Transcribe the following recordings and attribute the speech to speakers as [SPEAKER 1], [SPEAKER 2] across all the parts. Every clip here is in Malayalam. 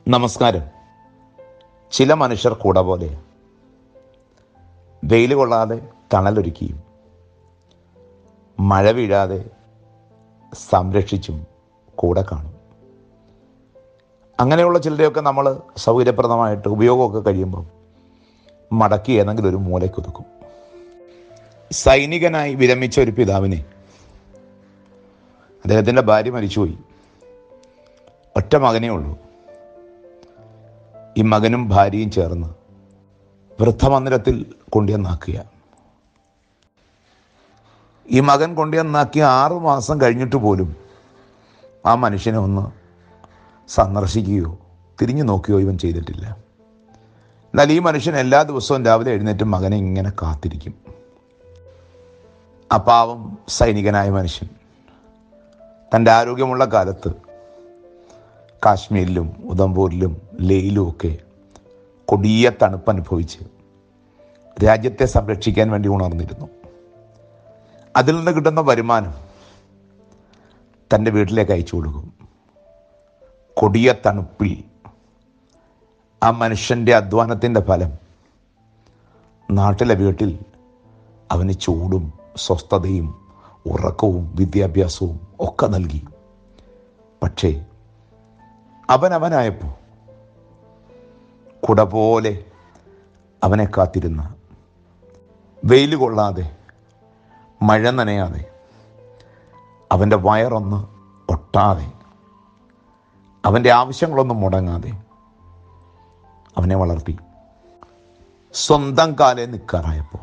[SPEAKER 1] നമസ്കാരം ചില മനുഷ്യർ കൂട പോലെ വെയിൽ കൊള്ളാതെ തണലൊരുക്കിയും മഴ വീഴാതെ സംരക്ഷിച്ചും കൂടെ കാണും അങ്ങനെയുള്ള ചിലരെയൊക്കെ നമ്മൾ സൗകര്യപ്രദമായിട്ട് ഉപയോഗമൊക്കെ കഴിയുമ്പോൾ മടക്കി ഏതെങ്കിലും ഒരു മൂലയ്ക്ക് ഒതുക്കും സൈനികനായി വിരമിച്ച ഒരു പിതാവിനെ അദ്ദേഹത്തിൻ്റെ ഭാര്യ മരിച്ചുപോയി ഒറ്റ മകനേ ഉള്ളൂ ഈ മകനും ഭാര്യയും ചേർന്ന് വൃദ്ധമന്ദിരത്തിൽ കൊണ്ടുവന്നാക്കുക ഈ മകൻ കൊണ്ടുവന്നാക്കിയ ആറു മാസം കഴിഞ്ഞിട്ട് പോലും ആ മനുഷ്യനെ ഒന്ന് സന്ദർശിക്കുകയോ തിരിഞ്ഞു നോക്കുകയോ ഇവൻ ചെയ്തിട്ടില്ല എന്നാൽ ഈ മനുഷ്യൻ എല്ലാ ദിവസവും രാവിലെ എഴുന്നേറ്റ് മകനെ ഇങ്ങനെ കാത്തിരിക്കും ആ പാവം സൈനികനായ മനുഷ്യൻ തൻ്റെ ആരോഗ്യമുള്ള കാലത്ത് കാശ്മീരിലും ഉദംപൂരിലും ലേയിലും ഒക്കെ കൊടിയ തണുപ്പ് അനുഭവിച്ച് രാജ്യത്തെ സംരക്ഷിക്കാൻ വേണ്ടി ഉണർന്നിരുന്നു അതിൽ നിന്ന് കിട്ടുന്ന വരുമാനം തൻ്റെ വീട്ടിലേക്ക് അയച്ചു കൊടുക്കും കൊടിയ തണുപ്പിൽ ആ മനുഷ്യൻ്റെ അധ്വാനത്തിൻ്റെ ഫലം നാട്ടിലെ വീട്ടിൽ അവന് ചൂടും സ്വസ്ഥതയും ഉറക്കവും വിദ്യാഭ്യാസവും ഒക്കെ നൽകി പക്ഷേ അവൻ അവനായപ്പോൾ കുട പോലെ അവനെ കാത്തിരുന്ന വെയിൽ കൊള്ളാതെ മഴ നനയാതെ അവൻ്റെ വയറൊന്ന് ഒട്ടാതെ അവൻ്റെ ആവശ്യങ്ങളൊന്നും മുടങ്ങാതെ അവനെ വളർത്തി സ്വന്തം കാലെ നിൽക്കാറായപ്പോൾ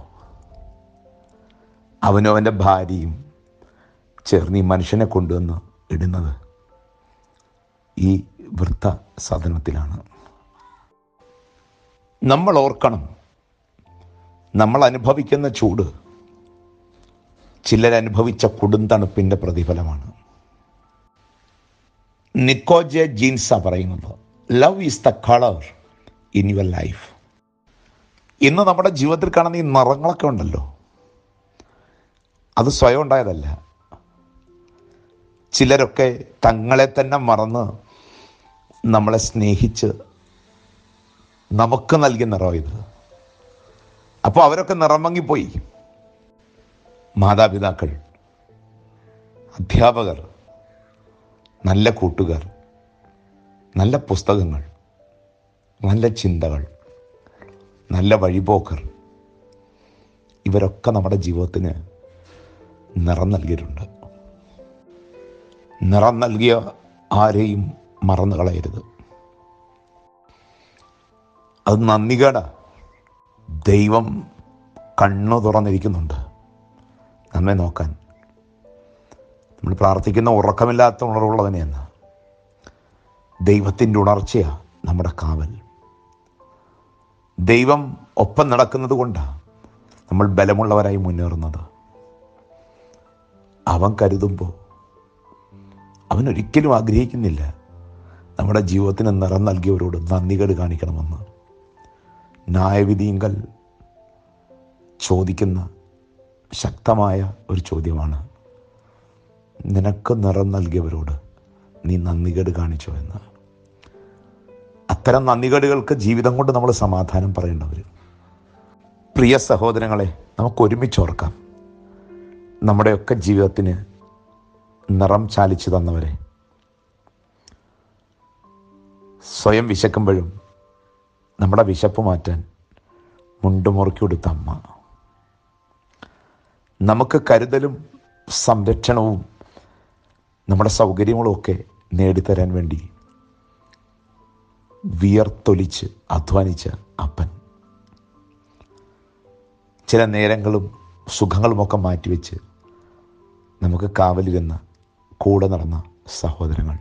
[SPEAKER 1] അവനും അവൻ്റെ ഭാര്യയും ചേർന്ന് ഈ മനുഷ്യനെ കൊണ്ടുവന്ന് ഇടുന്നത് ഈ വൃത്ത സാധനത്തിലാണ് നമ്മൾ ഓർക്കണം നമ്മൾ അനുഭവിക്കുന്ന ചൂട് ചിലരനുഭവിച്ച കൊടുന്തണുപ്പിൻ്റെ പ്രതിഫലമാണ് നിക്കോജെ ജീൻസ പറയുന്നത് love is the colour in your life ഇന്ന് നമ്മുടെ ജീവിതത്തിൽ കാണുന്ന ഈ നിറങ്ങളൊക്കെ ഉണ്ടല്ലോ അത് സ്വയം ഉണ്ടായതല്ല ചിലരൊക്കെ തങ്ങളെ തന്നെ മറന്ന് നമ്മളെ സ്നേഹിച്ച് നമുക്ക് നൽകിയ നിറം ഇത് അപ്പോൾ അവരൊക്കെ നിറം മങ്ങിപ്പോയി മാതാപിതാക്കൾ അധ്യാപകർ നല്ല കൂട്ടുകാർ നല്ല പുസ്തകങ്ങൾ നല്ല ചിന്തകൾ നല്ല വഴിപോക്കർ ഇവരൊക്കെ നമ്മുടെ ജീവിതത്തിന് നിറം നൽകിയിട്ടുണ്ട് നിറം നൽകിയ ആരെയും മറന്നു കളയരുത് അത് നന്ദികേടാ ദൈവം കണ്ണു തുറന്നിരിക്കുന്നുണ്ട് നമ്മെ നോക്കാൻ നമ്മൾ പ്രാർത്ഥിക്കുന്ന ഉറക്കമില്ലാത്ത ഉണർവുള്ളവനെയെന്ന് ദൈവത്തിൻ്റെ ഉണർച്ചയാ നമ്മുടെ കാവൽ ദൈവം ഒപ്പം നടക്കുന്നത് കൊണ്ടാണ് നമ്മൾ ബലമുള്ളവരായി മുന്നേറുന്നത് അവൻ കരുതുമ്പോൾ അവൻ ഒരിക്കലും ആഗ്രഹിക്കുന്നില്ല നമ്മുടെ ജീവിതത്തിന് നിറം നൽകിയവരോട് നന്ദികേട് കാണിക്കണമെന്ന് ന്യായവിധിങ്കൽ ചോദിക്കുന്ന ശക്തമായ ഒരു ചോദ്യമാണ് നിനക്ക് നിറം നൽകിയവരോട് നീ നന്ദികേട് കാണിച്ചോ എന്ന് അത്തരം നന്ദികേടുകൾക്ക് ജീവിതം കൊണ്ട് നമ്മൾ സമാധാനം പറയേണ്ടവർ പ്രിയ സഹോദരങ്ങളെ നമുക്ക് ഒരുമിച്ച് ഓർക്കാം നമ്മുടെയൊക്കെ ജീവിതത്തിന് നിറം ചാലിച്ചു തന്നവരെ സ്വയം വിശക്കുമ്പോഴും നമ്മുടെ വിശപ്പ് മാറ്റാൻ മുണ്ടുമുറുക്കി കൊടുത്ത അമ്മ നമുക്ക് കരുതലും സംരക്ഷണവും നമ്മുടെ സൗകര്യങ്ങളും ഒക്കെ നേടിത്തരാൻ വേണ്ടി വിയർത്തൊലിച്ച് അധ്വാനിച്ച അപ്പൻ ചില നേരങ്ങളും സുഖങ്ങളുമൊക്കെ മാറ്റിവെച്ച് നമുക്ക് കാവലിരുന്ന കൂടെ നടന്ന സഹോദരങ്ങൾ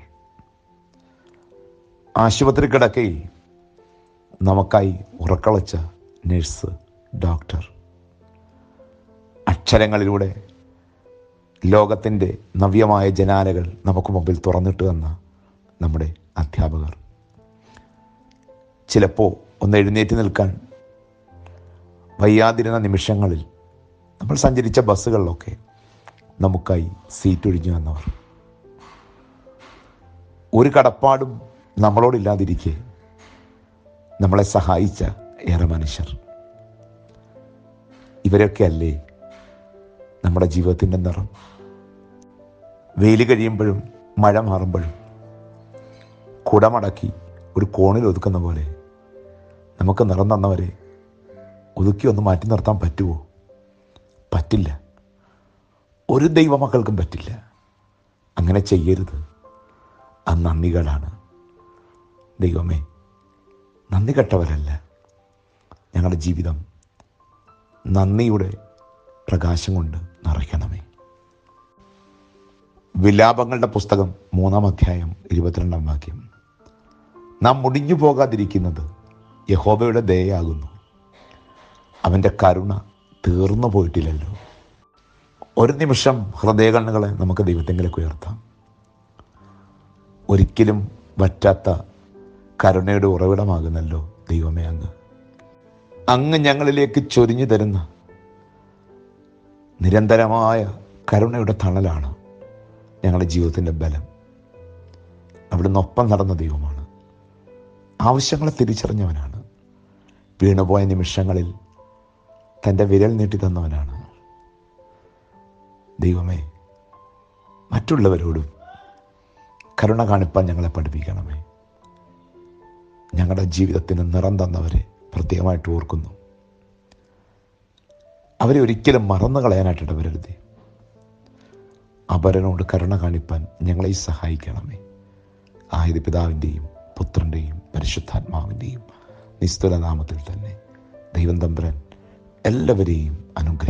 [SPEAKER 1] ആശുപത്രി കിടക്കയിൽ നമുക്കായി ഉറക്കളച്ച നഴ്സ് ഡോക്ടർ അക്ഷരങ്ങളിലൂടെ ലോകത്തിൻ്റെ നവ്യമായ ജനാലകൾ നമുക്ക് മുമ്പിൽ തുറന്നിട്ട് തന്ന നമ്മുടെ അധ്യാപകർ ചിലപ്പോൾ ഒന്ന് എഴുന്നേറ്റ് നിൽക്കാൻ വയ്യാതിരുന്ന നിമിഷങ്ങളിൽ നമ്മൾ സഞ്ചരിച്ച ബസ്സുകളിലൊക്കെ നമുക്കായി സീറ്റ് ഒഴിഞ്ഞു തന്നവർ ഒരു കടപ്പാടും നമ്മളോടില്ലാതിരിക്കെ നമ്മളെ സഹായിച്ച ഏറെ മനുഷ്യർ ഇവരൊക്കെ അല്ലേ നമ്മുടെ ജീവിതത്തിൻ്റെ നിറം വെയിൽ കഴിയുമ്പോഴും മഴ മാറുമ്പോഴും കുടമടക്കി ഒരു കോണിൽ ഒതുക്കുന്ന പോലെ നമുക്ക് നിറം തന്നവരെ ഒതുക്കി ഒന്ന് മാറ്റി നിർത്താൻ പറ്റുമോ പറ്റില്ല ഒരു ദൈവമക്കൾക്കും പറ്റില്ല അങ്ങനെ ചെയ്യരുത് അത് നന്ദികളാണ് ദൈവമേ നന്ദി കെട്ടവരല്ല ഞങ്ങളുടെ ജീവിതം നന്ദിയുടെ പ്രകാശം കൊണ്ട് നിറയ്ക്കണമേ വിലാപങ്ങളുടെ പുസ്തകം മൂന്നാം അധ്യായം ഇരുപത്തിരണ്ടാം വാക്യം നാം മുടിഞ്ഞു പോകാതിരിക്കുന്നത് യഹോബയുടെ ദയയാകുന്നു അവൻ്റെ കരുണ തീർന്നു പോയിട്ടില്ലല്ലോ ഒരു നിമിഷം ഹൃദയകണ്ണുകളെ നമുക്ക് ദൈവത്തെങ്കിലേക്ക് ഉയർത്താം ഒരിക്കലും വറ്റാത്ത കരുണയുടെ ഉറവിടമാകുന്നല്ലോ ദൈവമേ അങ്ങ് അങ്ങ് ഞങ്ങളിലേക്ക് ചൊരിഞ്ഞു തരുന്ന നിരന്തരമായ കരുണയുടെ തണലാണ് ഞങ്ങളുടെ ജീവിതത്തിൻ്റെ ബലം അവിടുന്ന് ഒപ്പം നടന്ന ദൈവമാണ് ആവശ്യങ്ങളെ തിരിച്ചറിഞ്ഞവനാണ് വീണുപോയ നിമിഷങ്ങളിൽ തൻ്റെ വിരൽ നീട്ടി തന്നവനാണ് ദൈവമേ മറ്റുള്ളവരോടും കരുണ കാണിപ്പാൻ ഞങ്ങളെ പഠിപ്പിക്കണമേ ഞങ്ങളുടെ ജീവിതത്തിന് നിറം തന്നവരെ പ്രത്യേകമായിട്ട് ഓർക്കുന്നു അവരെ ഒരിക്കലും മറന്നു കളയാനായിട്ട് ഇടവരരുതേ അപരനോട് കരുണ കാണിപ്പാൻ ഞങ്ങളെ സഹായിക്കണമേ ആയത് പിതാവിൻ്റെയും പുത്രൻ്റെയും പരിശുദ്ധാത്മാവിൻ്റെയും നിസ്തുല നാമത്തിൽ തന്നെ ദൈവം തമ്പുരാൻ എല്ലാവരെയും അനുഗ്രഹിക്കും